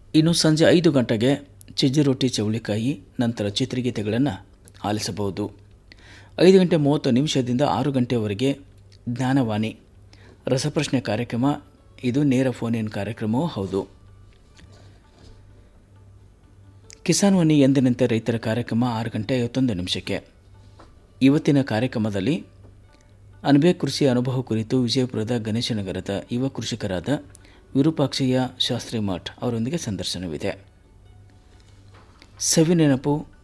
ಇನ್ನು ಸಂಜೆ ಐದು ಗಂಟೆಗೆ ಚಿಜ್ಜಿ ರೊಟ್ಟಿ ಚೌಳಿಕಾಯಿ ನಂತರ ಚಿತ್ರಗೀತೆಗಳನ್ನು ಆಲಿಸಬಹುದು ಐದು ಗಂಟೆ ಮೂವತ್ತು ನಿಮಿಷದಿಂದ ಆರು ಗಂಟೆಯವರೆಗೆ ಜ್ಞಾನವಾಣಿ ರಸಪ್ರಶ್ನೆ ಕಾರ್ಯಕ್ರಮ ಇದು ನೇರ ಫೋನ್ ಇನ್ ಕಾರ್ಯಕ್ರಮವೂ ಹೌದು ಕಿಸಾನ್ ವಾಣಿ ಎಂದಿನಂತೆ ರೈತರ ಕಾರ್ಯಕ್ರಮ ಆರು ಗಂಟೆ ಐವತ್ತೊಂದು ನಿಮಿಷಕ್ಕೆ ಇವತ್ತಿನ ಕಾರ್ಯಕ್ರಮದಲ್ಲಿ ಅಣಬೆ ಕೃಷಿ ಅನುಭವ ಕುರಿತು ವಿಜಯಪುರದ ಗಣೇಶನಗರದ ಯುವ ಕೃಷಿಕರಾದ ವಿರೂಪಾಕ್ಷಯ್ಯ ಶಾಸ್ತ್ರಿ ಮಠ್ ಅವರೊಂದಿಗೆ ಸಂದರ್ಶನವಿದೆ ಸವಿ ನೆನಪು